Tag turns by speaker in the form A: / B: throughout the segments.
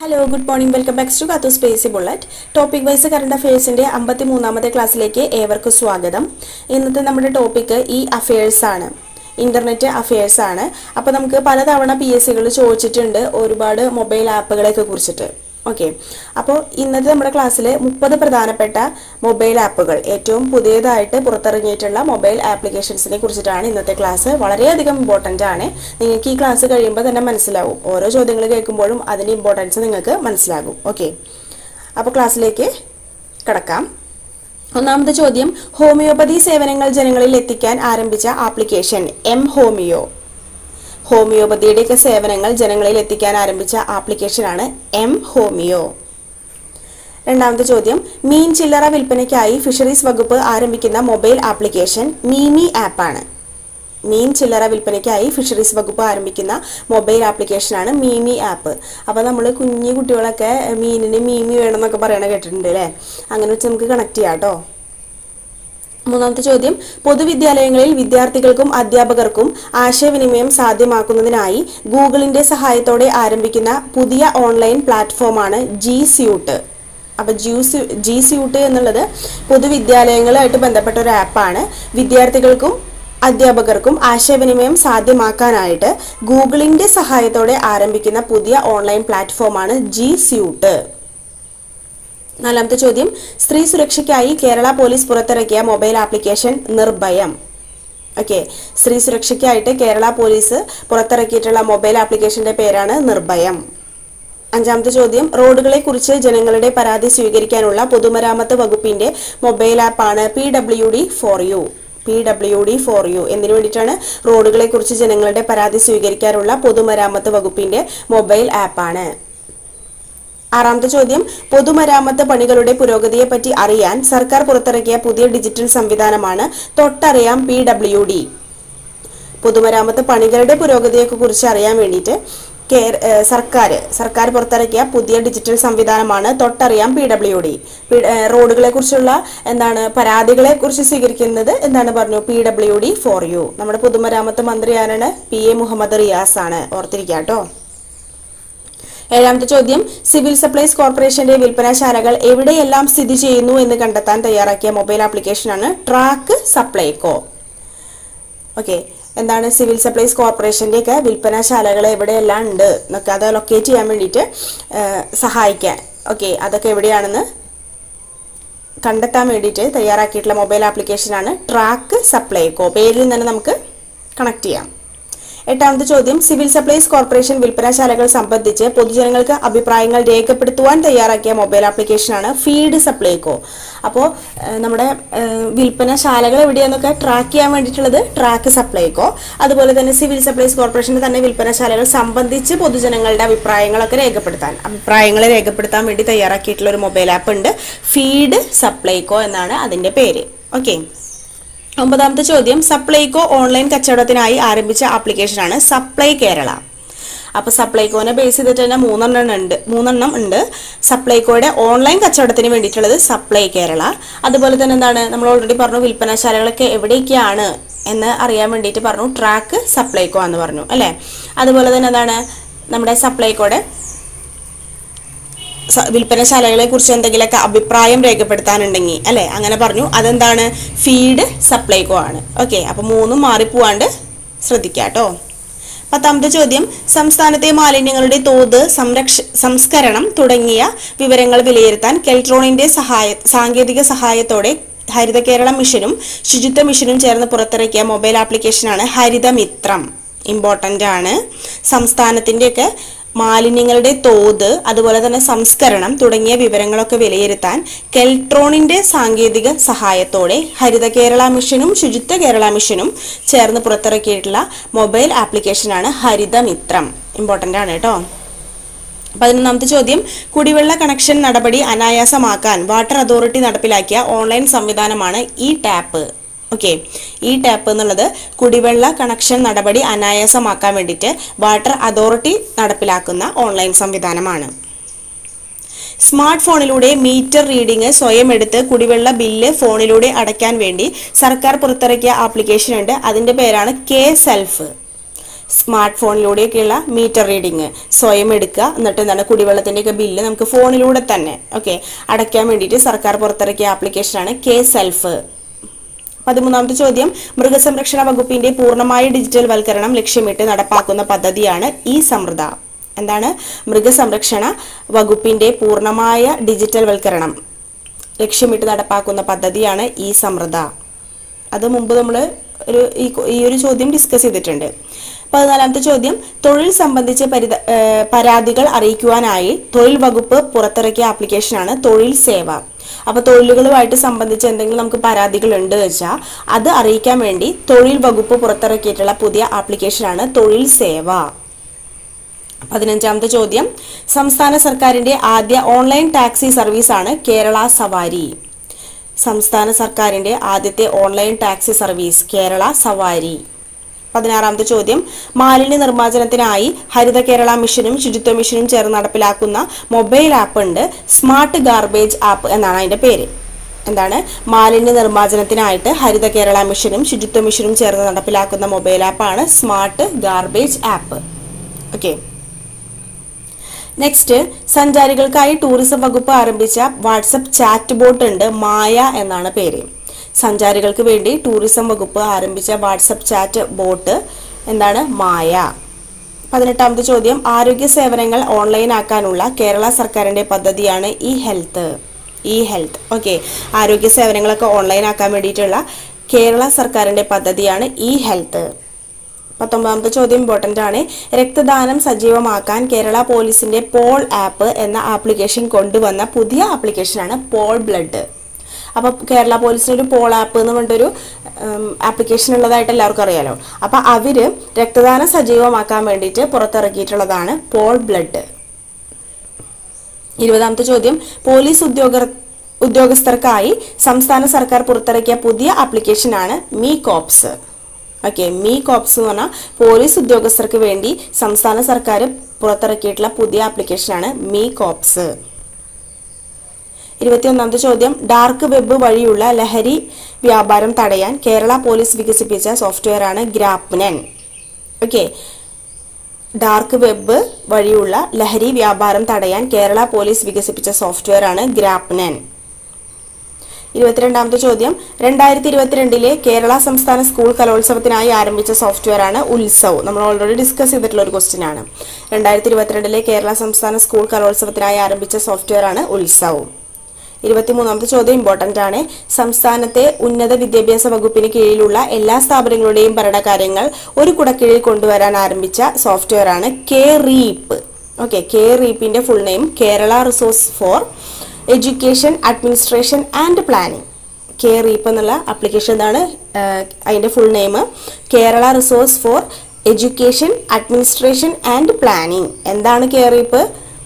A: hello good morning welcome back to കാത്തു സ്പേസി bullet topic wise current അഫയേഴ്സിന്റെ അമ്പത്തി മൂന്നാമത്തെ ക്ലാസ്സിലേക്ക് ഏവർക്കും സ്വാഗതം ഇന്നത്തെ നമ്മുടെ ടോപ്പിക് ഈ അഫയേഴ്സ് ആണ് ഇന്റർനെറ്റ് അഫയേഴ്സ് ആണ് അപ്പോൾ നമുക്ക് പലതവണ പി എസ് സികൾ ചോദിച്ചിട്ടുണ്ട് ഒരുപാട് മൊബൈൽ ആപ്പുകളെയൊക്കെ കുറിച്ചിട്ട് ഓക്കെ അപ്പോൾ ഇന്നത്തെ നമ്മുടെ ക്ലാസ്സിൽ മുപ്പത് പ്രധാനപ്പെട്ട മൊബൈൽ ആപ്പുകൾ ഏറ്റവും പുതിയതായിട്ട് പുറത്തിറങ്ങിയിട്ടുള്ള മൊബൈൽ ആപ്ലിക്കേഷൻസിനെ കുറിച്ചിട്ടാണ് ഇന്നത്തെ ക്ലാസ് വളരെയധികം ഇമ്പോർട്ടൻ്റ് ആണ് നിങ്ങൾക്ക് ഈ ക്ലാസ് കഴിയുമ്പോൾ തന്നെ മനസ്സിലാവും ഓരോ ചോദ്യങ്ങൾ കേൾക്കുമ്പോഴും അതിൻ്റെ ഇമ്പോർട്ടൻസ് നിങ്ങൾക്ക് മനസ്സിലാകും ഓക്കെ അപ്പോൾ ക്ലാസ്സിലേക്ക് കടക്കാം ഒന്നാമത്തെ ചോദ്യം ഹോമിയോപ്പതി സേവനങ്ങൾ ജനങ്ങളിൽ എത്തിക്കാൻ ആരംഭിച്ച ആപ്ലിക്കേഷൻ എം ഹോമിയോ ഹോമിയോപ്പതിയുടെയൊക്കെ സേവനങ്ങൾ ജനങ്ങളിൽ എത്തിക്കാൻ ആരംഭിച്ച ആപ്ലിക്കേഷനാണ് എം ഹോമിയോ രണ്ടാമത്തെ ചോദ്യം മീൻ ചില്ലറ വിൽപ്പനയ്ക്കായി ഫിഷറീസ് വകുപ്പ് ആരംഭിക്കുന്ന മൊബൈൽ ആപ്ലിക്കേഷൻ മീമി ആപ്പാണ് മീൻ ചില്ലറ വിൽപ്പനയ്ക്കായി ഫിഷറീസ് വകുപ്പ് ആരംഭിക്കുന്ന മൊബൈൽ ആപ്ലിക്കേഷനാണ് മീമി ആപ്പ് അപ്പോൾ നമ്മൾ കുഞ്ഞു കുട്ടികളൊക്കെ മീനിന് മീമി വേണമെന്നൊക്കെ പറയണ കേട്ടിട്ടുണ്ട് അല്ലേ അങ്ങനെ വെച്ച് നമുക്ക് കണക്ട് ചെയ്യാം കേട്ടോ മൂന്നാമത്തെ ചോദ്യം പൊതുവിദ്യാലയങ്ങളിൽ വിദ്യാർത്ഥികൾക്കും അധ്യാപകർക്കും ആശയവിനിമയം സാധ്യമാക്കുന്നതിനായി ഗൂഗിളിന്റെ സഹായത്തോടെ ആരംഭിക്കുന്ന പുതിയ ഓൺലൈൻ പ്ലാറ്റ്ഫോമാണ് ജി സ്യൂട്ട് അപ്പൊ ജ്യൂസ് ജി സ്യൂട്ട് എന്നുള്ളത് പൊതുവിദ്യാലയങ്ങളുമായിട്ട് ബന്ധപ്പെട്ട ഒരു ആപ്പാണ് വിദ്യാർത്ഥികൾക്കും അധ്യാപകർക്കും ആശയവിനിമയം സാധ്യമാക്കാനായിട്ട് ഗൂഗിളിന്റെ സഹായത്തോടെ ആരംഭിക്കുന്ന പുതിയ ഓൺലൈൻ പ്ലാറ്റ്ഫോമാണ് ജി സ്യൂട്ട് നാലാമത്തെ ചോദ്യം സ്ത്രീ സുരക്ഷയ്ക്കായി കേരള പോലീസ് പുറത്തിറക്കിയ മൊബൈൽ ആപ്ലിക്കേഷൻ നിർഭയം ഓക്കെ സ്ത്രീ സുരക്ഷയ്ക്കായിട്ട് കേരള പോലീസ് പുറത്തിറക്കിയിട്ടുള്ള മൊബൈൽ ആപ്ലിക്കേഷന്റെ പേരാണ് നിർഭയം അഞ്ചാമത്തെ ചോദ്യം റോഡുകളെ കുറിച്ച് ജനങ്ങളുടെ പരാതി സ്വീകരിക്കാനുള്ള പൊതുമരാമത്ത് വകുപ്പിന്റെ മൊബൈൽ ആപ്പാണ് P W D for you P W D for you എന്തിനു വേണ്ടിയിട്ടാണ് റോഡുകളെ കുറിച്ച് ജനങ്ങളുടെ പരാതി സ്വീകരിക്കാനുള്ള പൊതുമരാമത്ത് വകുപ്പിന്റെ മൊബൈൽ ആപ്പാണ് ആറാമത്തെ ചോദ്യം പൊതുമരാമത്ത് പണികളുടെ പുരോഗതിയെ പറ്റി അറിയാൻ സർക്കാർ പുറത്തിറക്കിയ പുതിയ ഡിജിറ്റൽ സംവിധാനമാണ് തൊട്ടറിയാം പി ഡബ്ല്യു ഡി പൊതുമരാമത്ത് പണികളുടെ പുരോഗതിയെ കുറിച്ച് അറിയാൻ വേണ്ടിയിട്ട് കേ- ഏഹ് സർക്കാർ സർക്കാർ പുറത്തിറക്കിയ പുതിയ ഡിജിറ്റൽ സംവിധാനമാണ് തൊട്ടറിയാം പി ഡബ്ല്യു ഡി റോഡുകളെ കുറിച്ചുള്ള എന്താണ് പരാതികളെ കുറിച്ച് സ്വീകരിക്കുന്നത് എന്താണ് പറഞ്ഞു P W D for you നമ്മുടെ പൊതുമരാമത്ത് മന്ത്രി ആരാണ് പി എ മുഹമ്മദ് റിയാസ് ആണ് ഓർത്തിരിക്കുക കേട്ടോ ഏഴാമത്തെ ചോദ്യം സിവിൽ സപ്ലൈസ് കോർപ്പറേഷന്റെ വിൽപ്പനശാലകൾ എവിടെയെല്ലാം സ്ഥിതി ചെയ്യുന്നു എന്ന് കണ്ടെത്താൻ തയ്യാറാക്കിയ മൊബൈൽ ആപ്ലിക്കേഷനാണ് ട്രാക്ക് സപ്ലൈകോ ഓക്കെ എന്താണ് സിവിൽ സപ്ലൈസ് കോർപ്പറേഷന്റെ ഒക്കെ വിൽപ്പനശാലകൾ എവിടെയെല്ലാം ഉണ്ട് എന്നൊക്കെ അത് ലൊക്കേറ്റ് ചെയ്യാൻ വേണ്ടിയിട്ട് ഏഹ്, സഹായിക്കാൻ ഓക്കെ അതൊക്കെ എവിടെയാണെന്ന് കണ്ടെത്താൻ വേണ്ടിയിട്ട് തയ്യാറാക്കിയിട്ടുള്ള മൊബൈൽ ആപ്ലിക്കേഷനാണ് ട്രാക്ക് സപ്ലൈകോ പേരിൽ തന്നെ നമുക്ക് കണക്ട് ചെയ്യാം എട്ടാമത്തെ ചോദ്യം സിവിൽ സപ്ലൈസ് കോർപ്പറേഷൻ വിൽപ്പനശാലകൾ സംബന്ധിച്ച് പൊതുജനങ്ങൾക്ക് അഭിപ്രായങ്ങൾ രേഖപ്പെടുത്തുവാൻ തയ്യാറാക്കിയ മൊബൈൽ ആപ്ലിക്കേഷനാണ് ഫീഡ് സപ്ലൈകോ അപ്പോൾ നമ്മുടെ ഏഹ്, വിൽപ്പനശാലകൾ എവിടെയാന്നൊക്കെ ട്രാക്ക് ചെയ്യാൻ വേണ്ടിയിട്ടുള്ളത് ട്രാക്ക് സപ്ലൈകോ അതുപോലെ തന്നെ സിവിൽ സപ്ലൈസ് കോർപ്പറേഷന്റെ തന്നെ വിൽപ്പനശാലകൾ സംബന്ധിച്ച് പൊതുജനങ്ങളുടെ അഭിപ്രായങ്ങളൊക്കെ രേഖപ്പെടുത്താൻ അഭിപ്രായങ്ങൾ രേഖപ്പെടുത്താൻ വേണ്ടി തയ്യാറാക്കിയിട്ടുള്ള ഒരു മൊബൈൽ ആപ്പ് ഉണ്ട് ഫീഡ് സപ്ലൈകോ എന്നാണ് അതിന്റെ പേര് ഓക്കെ ഒമ്പതാമത്തെ ചോദ്യം സപ്ലൈകോ ഓൺലൈൻ കച്ചവടത്തിനായി ആരംഭിച്ച ആപ്ലിക്കേഷനാണ് സപ്ലൈ കേരള അപ്പൊ സപ്ലൈകോനെ ബേസ് ചെയ്തിട്ട് തന്നെ മൂന്നെണ്ണം ഉണ്ട് മൂന്നെണ്ണം ഉണ്ട് സപ്ലൈകോയുടെ ഓൺലൈൻ കച്ചവടത്തിന് വേണ്ടിയിട്ടുള്ളത് സപ്ലൈ കേരള അതുപോലെ തന്നെ എന്താണ് നമ്മൾ ഓൾറെഡി പറഞ്ഞു വിൽപ്പനശാലകളൊക്കെ എവിടെയൊക്കെയാണ് എന്ന് അറിയാൻ വേണ്ടിയിട്ട് പറഞ്ഞു ട്രാക്ക് സപ്ലൈകോ എന്ന് പറഞ്ഞു അല്ലേ അതുപോലെ തന്നെ എന്താണ് നമ്മുടെ സപ്ലൈകോയുടെ സ- വിൽപ്പനശാലകളെ കുറിച്ച് എന്തെങ്കിലുമൊക്കെ അഭിപ്രായം രേഖപ്പെടുത്താനുണ്ടെങ്കിൽ അല്ലെ അങ്ങനെ പറഞ്ഞു അതെന്താണ് ഫീഡ് സപ്ലൈകോ ആണ് ഓക്കെ അപ്പൊ മൂന്നും മാറിപ്പോവാണ്ട് ശ്രദ്ധിക്കുക കേട്ടോ പത്താമത്തെ ചോദ്യം സംസ്ഥാനത്തെ മാലിന്യങ്ങളുടെ തോത് സംരക്ഷ സംസ്കരണം തുടങ്ങിയ വിവരങ്ങൾ വിലയിരുത്താൻ കെൽട്രോണിന്റെ സഹായ സാങ്കേതിക സഹായത്തോടെ ഹരിത കേരള മിഷനും ശുചിത്വ മിഷനും ചേർന്ന് പുറത്തിറക്കിയ മൊബൈൽ ആപ്ലിക്കേഷനാണ് ഹരിതമിത്രം ഇമ്പോർട്ടൻ്റ് ആണ് സംസ്ഥാനത്തിൻ്റെയൊക്കെ മാലിന്യങ്ങളുടെ തോത് അതുപോലെ തന്നെ സംസ്കരണം തുടങ്ങിയ വിവരങ്ങളൊക്കെ വിലയിരുത്താൻ കെൽട്രോണിന്റെ സാങ്കേതിക സഹായത്തോടെ ഹരിത കേരള മിഷനും ശുചിത്വ കേരള മിഷനും ചേർന്ന് പുറത്തിറക്കിയിട്ടുള്ള മൊബൈൽ ആപ്ലിക്കേഷനാണ് ഹരിതമിത്രം ഇമ്പോർട്ടൻ്റ് ആണ് കേട്ടോ പതിനൊന്നാമത്തെ ചോദ്യം കുടിവെള്ള കണക്ഷൻ നടപടി അനായാസമാക്കാൻ വാട്ടർ അതോറിറ്റി നടപ്പിലാക്കിയ ഓൺലൈൻ സംവിധാനമാണ് e tap okay e tap എന്നുള്ളത് കുടിവെള്ള കണക്ഷൻ നടപടി അനായാസമാക്കാൻ വേണ്ടിയിട്ട് വാട്ടർ അതോറിറ്റി നടപ്പിലാക്കുന്ന ഓൺലൈൻ സംവിധാനമാണ് സ്മാർട്ട് ഫോണിലൂടെ മീറ്റർ റീഡിംഗ് സ്വയം എടുത്ത് കുടിവെള്ള ബില്ല് ഫോണിലൂടെ അടയ്ക്കാൻ വേണ്ടി സർക്കാർ പുറത്തിറക്കിയ ആപ്ലിക്കേഷൻ ഉണ്ട് അതിന്റെ പേരാണ് കെ സെൽഫ് സ്മാർട്ട് ഫോണിലൂടെയൊക്കെയുള്ള മീറ്റർ റീഡിങ് സ്വയം എടുക്കുക എന്നിട്ട് എന്താണ് കുടിവെള്ളത്തിൻ്റെയൊക്കെ ബില്ല് നമുക്ക് ഫോണിലൂടെ തന്നെ ഓക്കെ അടയ്ക്കാൻ വേണ്ടിയിട്ട് സർക്കാർ പുറത്തിറക്കിയ ആപ്ലിക്കേഷനാണ് കെ സെൽഫ് പതിമൂന്നാമത്തെ ചോദ്യം മൃഗസംരക്ഷണ വകുപ്പിന്റെ പൂർണ്ണമായ ഡിജിറ്റൽ വൽക്കരണം ലക്ഷ്യമിട്ട് നടപ്പാക്കുന്ന പദ്ധതിയാണ് ഈ സമൃദ്ധ എന്താണ് മൃഗസംരക്ഷണ വകുപ്പിന്റെ പൂർണ്ണമായ ഡിജിറ്റൽ വൽക്കരണം ലക്ഷ്യമിട്ട് നടപ്പാക്കുന്ന പദ്ധതിയാണ് ഈ സമൃദ്ധ അത് മുമ്പ് നമ്മൾ ഒരു ഈ കൊ- ഈ ഒരു ചോദ്യം ഡിസ്കസ് ചെയ്തിട്ടുണ്ട് പതിനാലാമത്തെ ചോദ്യം തൊഴിൽ സംബന്ധിച്ച് പരിത ഏഹ് പരാതികൾ അറിയിക്കുവാനായി തൊഴിൽ വകുപ്പ് പുറത്തിറക്കിയ ആപ്ലിക്കേഷനാണ് തൊഴിൽ സേവ അപ്പൊ തൊഴിലുകളുമായിട്ട് സംബന്ധിച്ച് എന്തെങ്കിലും നമുക്ക് പരാതികൾ ഉണ്ട് വെച്ചാൽ അത് അറിയിക്കാൻ വേണ്ടി തൊഴിൽ വകുപ്പ് പുറത്തിറക്കിയിട്ടുള്ള പുതിയ ആപ്ലിക്കേഷനാണ് തൊഴിൽ സേവ പതിനഞ്ചാമത്തെ ചോദ്യം സംസ്ഥാന സർക്കാരിന്റെ ആദ്യ ഓൺലൈൻ ടാക്സി സർവീസാണ് കേരള സവാരി സംസ്ഥാന സർക്കാരിന്റെ ആദ്യത്തെ ഓൺലൈൻ ടാക്സി സർവീസ് കേരള സവാരി പതിനാറാമത്തെ ചോദ്യം മാലിന്യ നിർമ്മാർജ്ജനത്തിനായി ഹരിത കേരള മിഷനും ശുചിത്വ മിഷനും ചേർന്ന് നടപ്പിലാക്കുന്ന മൊബൈൽ ആപ്പ് ഉണ്ട് സ്മാർട്ട് ഗാർബേജ് ആപ്പ് എന്നാണ് അതിന്റെ പേര് എന്താണ് മാലിന്യ നിർമ്മാർജ്ജനത്തിനായിട്ട് ഹരിത കേരള മിഷനും ശുചിത്വ മിഷനും ചേർന്ന് നടപ്പിലാക്കുന്ന മൊബൈൽ ആപ്പാണ് smart garbage app okay next സഞ്ചാരികൾക്കായി ടൂറിസം വകുപ്പ് ആരംഭിച്ച വാട്സപ്പ് ചാറ്റ് ബോട്ട് ഉണ്ട് മായ എന്നാണ് പേര് സഞ്ചാരികൾക്ക് വേണ്ടി ടൂറിസം വകുപ്പ് ആരംഭിച്ച വാട്സപ്പ് ചാറ്റ് ബോട്ട് എന്താണ് മായ പതിനെട്ടാമത്തെ ചോദ്യം ആരോഗ്യ സേവനങ്ങൾ ഓൺലൈൻ ആക്കാനുള്ള കേരള സർക്കാരിന്റെ പദ്ധതിയാണ് e health e health okay ആരോഗ്യ സേവനങ്ങളൊക്കെ ഓൺലൈൻ ആക്കാൻ വേണ്ടിയിട്ടുള്ള കേരള സർക്കാരിന്റെ പദ്ധതിയാണ് ഇ ഹെൽത്ത് പത്തൊമ്പതാമത്തെ ചോദ്യം ഇമ്പോർട്ടൻ്റ് ആണ് രക്തദാനം സജീവമാക്കാൻ കേരള പോലീസിന്റെ പോൾ ആപ്പ് എന്ന ആപ്ലിക്കേഷൻ കൊണ്ടുവന്ന പുതിയ ആപ്ലിക്കേഷനാണ് പോൾ ബ്ലഡ് അപ്പോൾ കേരള പോലീസിന് ഒരു പോൾ ആപ്പ് എന്ന് പറഞ്ഞിട്ടൊരു ആപ്ലിക്കേഷൻ ഉള്ളതായിട്ട് എല്ലാവർക്കും അറിയാലോ അപ്പോൾ അവര് രക്തദാനം സജീവമാക്കാൻ വേണ്ടിയിട്ട് പുറത്തിറക്കിയിട്ടുള്ളതാണ് പോൾ ബ്ലഡ് ഇരുപതാമത്തെ ചോദ്യം പോലീസ് ഉദ്യോഗ ഉദ്യോഗസ്ഥർക്കായി സംസ്ഥാന സർക്കാർ പുറത്തിറക്കിയ പുതിയ ആപ്ലിക്കേഷനാണ് me cops okay me cops എന്ന് പറഞ്ഞാൽ പോലീസ് ഉദ്യോഗസ്ഥർക്ക് വേണ്ടി സംസ്ഥാന സർക്കാർ പുറത്തിറക്കിയിട്ടുള്ള പുതിയ ആപ്ലിക്കേഷനാണ് മീ കോപ്സ് ഇരുപത്തിയൊന്നാമത്തെ ചോദ്യം ഡാർക്ക് വെബ് വഴിയുള്ള ലഹരി വ്യാപാരം തടയാൻ കേരള പോലീസ് വികസിപ്പിച്ച സോഫ്റ്റ്വെയറാണ് ഗ്രാപ്നൻ ഓക്കെ ഡാർക്ക് വെബ് വഴിയുള്ള ലഹരി വ്യാപാരം തടയാൻ കേരള പോലീസ് വികസിപ്പിച്ച സോഫ്റ്റ്വെയറാണ് ഗ്രാപ്നൻ ഇരുപത്തിരണ്ടാമത്തെ ചോദ്യം രണ്ടായിരത്തി ഇരുപത്തിരണ്ടിലെ കേരള സംസ്ഥാന സ്കൂൾ കലോത്സവത്തിനായി ആരംഭിച്ച സോഫ്റ്റ്വെയറാണ് ഉത്സവ് നമ്മൾ ഓൾറെഡി ഡിസ്കസ് ചെയ്തിട്ടുള്ള ഒരു ക്വസ്റ്റ്യൻ ആണ് രണ്ടായിരത്തി ഇരുപത്തിരണ്ടിലെ കേരള സംസ്ഥാന സ്കൂൾ കലോത്സവത്തിനായി ആരംഭിച്ച സോഫ്റ്റ്വെയറാണ് ഉത്സവ് ഇരുപത്തിമൂന്നാമത്തെ ചോദ്യം ഇമ്പോർട്ടന്റ് ആണ് സംസ്ഥാനത്തെ ഉന്നത വിദ്യാഭ്യാസ വകുപ്പിന് കീഴിലുള്ള എല്ലാ സ്ഥാപനങ്ങളുടെയും ഭരണകാര്യങ്ങൾ ഒരു കുടക്കീഴിൽ കൊണ്ടുവരാൻ ആരംഭിച്ച സോഫ്റ്റ്വെയറാണ് കെ റീപ്പ് ഓക്കെ കെ റീപ്പിന്റെ full name Kerala resource for education administration and planning K reap എന്നുള്ള ആപ്ലിക്കേഷൻ എന്താണ് ആഹ് അതിന്റെ full name Kerala resource for education administration and planning എന്താണ് കെ റീപ്പ്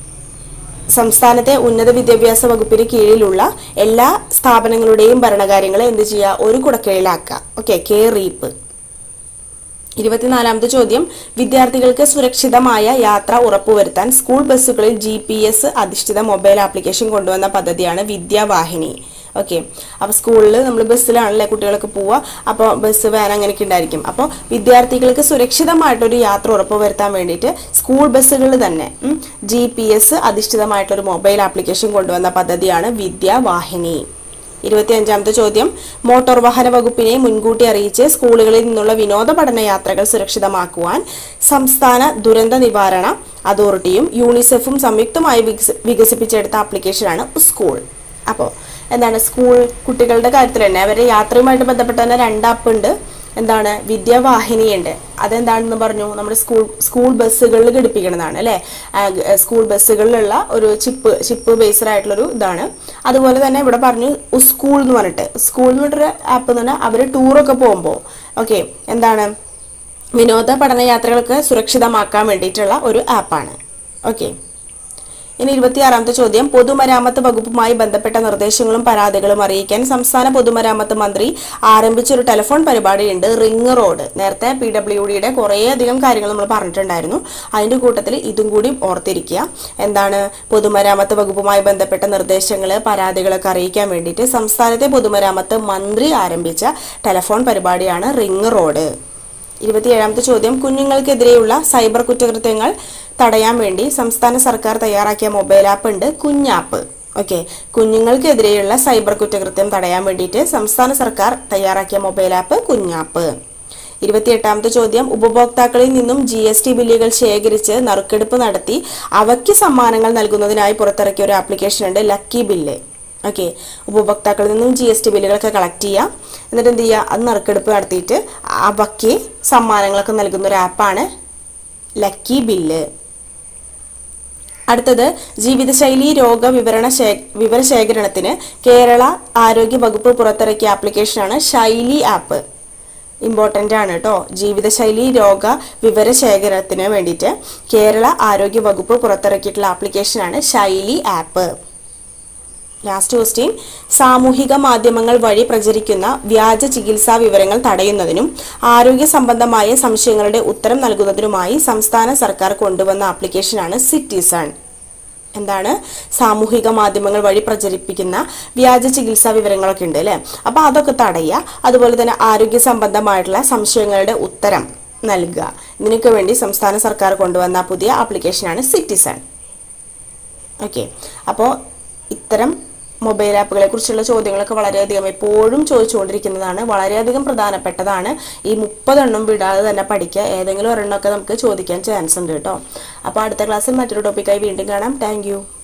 A: സംസ്ഥാനത്തെ ഉന്നത വിദ്യാഭ്യാസ വകുപ്പിന് കീഴിലുള്ള എല്ലാ സ്ഥാപനങ്ങളുടെയും ഭരണകാര്യങ്ങൾ എന്ത് ചെയ്യുക ഒരു കുടക്കീഴിലാക്കുക ഓക്കെ കെ റീപ്പ് ഇരുപത്തിനാലാമത്തെ ചോദ്യം വിദ്യാർത്ഥികൾക്ക് സുരക്ഷിതമായ യാത്ര ഉറപ്പുവരുത്താൻ സ്കൂൾ ബസ്സുകളിൽ ജി പി എസ് അധിഷ്ഠിത മൊബൈൽ ആപ്ലിക്കേഷൻ കൊണ്ടുവന്ന പദ്ധതിയാണ് വിദ്യാവാഹിനി ഓക്കെ അപ്പോൾ സ്കൂളിൽ നമ്മൾ ബസ്സിലാണല്ലേ കുട്ടികളൊക്കെ പോവുക അപ്പോൾ ബസ് വാൻ അങ്ങനെയൊക്കെ ഉണ്ടായിരിക്കും അപ്പോൾ വിദ്യാർത്ഥികൾക്ക് സുരക്ഷിതമായിട്ടൊരു യാത്ര ഉറപ്പുവരുത്താൻ വേണ്ടിയിട്ട് സ്കൂൾ ബസ്സുകളിൽ തന്നെ ജി പി എസ് അധിഷ്ഠിതമായിട്ടൊരു മൊബൈൽ ആപ്ലിക്കേഷൻ കൊണ്ടുവന്ന പദ്ധതിയാണ് വിദ്യാവാഹിനി ഇരുപത്തിയഞ്ചാമത്തെ ചോദ്യം മോട്ടോർ വാഹന വകുപ്പിനെ മുൻകൂട്ടി അറിയിച്ച് സ്കൂളുകളിൽ നിന്നുള്ള വിനോദ പഠന യാത്രകൾ സുരക്ഷിതമാക്കുവാൻ സംസ്ഥാന ദുരന്ത നിവാരണ അതോറിറ്റിയും യൂണിസെഫും സംയുക്തമായി വികസ- വികസിപ്പിച്ചെടുത്ത ആപ്ലിക്കേഷനാണ് സ്കൂൾ അപ്പോൾ എന്താണ് സ്കൂൾ കുട്ടികളുടെ കാര്യത്തിൽ തന്നെ അവരുടെ യാത്രയുമായിട്ട് ബന്ധപ്പെട്ട തന്നെ രണ്ട് ആപ്പ് ഉണ്ട് എന്താണ് വിദ്യാവാഹിനിയുണ്ട് അതെന്താണെന്ന് പറഞ്ഞു നമ്മുടെ സ്കൂൾ സ്കൂൾ ബസ്സുകളിൽ ഘടിപ്പിക്കുന്നതാണ് അല്ലേ ആ, ഗ- സ്കൂൾ ബസ്സുകളിലുള്ള ഒരു ചിപ്പ് ചിപ്പ് ബേസ്ഡ് ആയിട്ടുള്ളൊരു ഇതാണ് അതുപോലെ തന്നെ ഇവിടെ പറഞ്ഞു സ്കൂൾ എന്ന് പറഞ്ഞിട്ട് സ്കൂൾ എന്ന് പറഞ്ഞൊരു ആപ്പ് എന്ന് പറഞ്ഞാൽ അവർ ടൂറൊക്കെ പോകുമ്പോൾ ഓക്കെ എന്താണ് വിനോദ പഠനയാത്രകൾക്ക് സുരക്ഷിതമാക്കാൻ വേണ്ടിയിട്ടുള്ള ഒരു ആപ്പാണ് ഓക്കെ ഇനി ഇരുപത്തിയാറാമത്തെ ചോദ്യം പൊതുമരാമത്ത് വകുപ്പുമായി ബന്ധപ്പെട്ട നിർദ്ദേശങ്ങളും പരാതികളും അറിയിക്കാൻ സംസ്ഥാന പൊതുമരാമത്ത് മന്ത്രി ആരംഭിച്ച ഒരു ടെലിഫോൺ പരിപാടിയുണ്ട് റിംഗ് റോഡ് നേരത്തെ പി ഡബ്ല്യു ഡിയുടെ കുറേയധികം കാര്യങ്ങൾ നമ്മൾ പറഞ്ഞിട്ടുണ്ടായിരുന്നു അതിന്റെ കൂട്ടത്തിൽ ഇതും കൂടി ഓർത്തിരിക്കുക എന്താണ് പൊതുമരാമത്ത് വകുപ്പുമായി ബന്ധപ്പെട്ട നിർദ്ദേശങ്ങൾ പരാതികളൊക്കെ അറിയിക്കാൻ വേണ്ടിയിട്ട് സംസ്ഥാനത്തെ പൊതുമരാമത്ത് മന്ത്രി ആരംഭിച്ച ടെലിഫോൺ പരിപാടിയാണ് റിംഗ് റോഡ് ഇരുപത്തിയേഴാമത്തെ ചോദ്യം കുഞ്ഞുങ്ങൾക്കെതിരെയുള്ള സൈബർ കുറ്റകൃത്യങ്ങൾ തടയാൻ വേണ്ടി സംസ്ഥാന സർക്കാർ തയ്യാറാക്കിയ മൊബൈൽ ആപ്പ് ഉണ്ട് കുഞ്ഞാപ്പ് ഓക്കെ കുഞ്ഞുങ്ങൾക്കെതിരെയുള്ള സൈബർ കുറ്റകൃത്യം തടയാൻ വേണ്ടിയിട്ട് സംസ്ഥാന സർക്കാർ തയ്യാറാക്കിയ മൊബൈൽ ആപ്പ് കുഞ്ഞാപ്പ് ഇരുപത്തിയെട്ടാമത്തെ ചോദ്യം ഉപഭോക്താക്കളിൽ നിന്നും ജി എസ് ടി ബില്ലുകൾ ശേഖരിച്ച് നറുക്കെടുപ്പ് നടത്തി അവയ്ക്ക് സമ്മാനങ്ങൾ നൽകുന്നതിനായി പുറത്തിറക്കിയ ഒരു ആപ്ലിക്കേഷൻ ഉണ്ട് ലക്കി ബില്ല് ഓക്കെ ഉപഭോക്താക്കളിൽ നിന്നും ജി എസ് ടി ബില്ലുകളൊക്കെ കളക്ട് ചെയ്യാം എന്നിട്ട് എന്ത് ചെയ്യുക അത് നറുക്കെടുപ്പ് നടത്തിയിട്ട് അവയ്ക്ക് സമ്മാനങ്ങളൊക്കെ നൽകുന്ന ഒരു ആപ്പാണ് ലക്കി ബില്ല് അടുത്തത് ജീവിതശൈലി രോഗ വിവരണ ശേ വിവരശേഖരണത്തിന് കേരള ആരോഗ്യ വകുപ്പ് പുറത്തിറക്കിയ ആപ്ലിക്കേഷനാണ് ശൈലി ആപ്പ് ഇമ്പോർട്ടൻ്റ് ആണ് കേട്ടോ ജീവിതശൈലി രോഗ വിവരശേഖരണത്തിന് വേണ്ടിയിട്ട് കേരള ആരോഗ്യ വകുപ്പ് പുറത്തിറക്കിയിട്ടുള്ള ആപ്ലിക്കേഷനാണ് ശൈലി ആപ്പ് ലാസ്റ്റ് ക്വസ്റ്റ്യൻ സാമൂഹിക മാധ്യമങ്ങൾ വഴി പ്രചരിക്കുന്ന വ്യാജ ചികിത്സാ വിവരങ്ങൾ തടയുന്നതിനും ആരോഗ്യ സംബന്ധമായ സംശയങ്ങളുടെ ഉത്തരം നൽകുന്നതിനുമായി സംസ്ഥാന സർക്കാർ കൊണ്ടുവന്ന ആപ്ലിക്കേഷനാണ് സിറ്റിസൺ എന്താണ് സാമൂഹിക മാധ്യമങ്ങൾ വഴി പ്രചരിപ്പിക്കുന്ന വ്യാജ ചികിത്സാ വിവരങ്ങളൊക്കെ ഉണ്ട് അല്ലേ അപ്പോൾ അതൊക്കെ തടയുക അതുപോലെ തന്നെ ആരോഗ്യ സംബന്ധമായിട്ടുള്ള സംശയങ്ങളുടെ ഉത്തരം നൽകുക ഇതിനൊക്കെ വേണ്ടി സംസ്ഥാന സർക്കാർ കൊണ്ടുവന്ന പുതിയ ആപ്ലിക്കേഷനാണ് സിറ്റിസൺ ഓക്കെ അപ്പോൾ ഇത്തരം മൊബൈൽ ആപ്പുകളെ കുറിച്ചുള്ള ചോദ്യങ്ങളൊക്കെ വളരെയധികം എപ്പോഴും ചോദിച്ചുകൊണ്ടിരിക്കുന്നതാണ് വളരെയധികം പ്രധാനപ്പെട്ടതാണ് ഈ മുപ്പതെണ്ണം വിടാതെ തന്നെ പഠിക്കുക ഏതെങ്കിലും ഒരെണ്ണമൊക്കെ നമുക്ക് ചോദിക്കാൻ ചാൻസ് ഉണ്ട് കേട്ടോ അപ്പോൾ അടുത്ത ക്ലാസ്സിൽ മറ്റൊരു ടോപ്പിക്കായി വീണ്ടും കാണാം താങ്ക്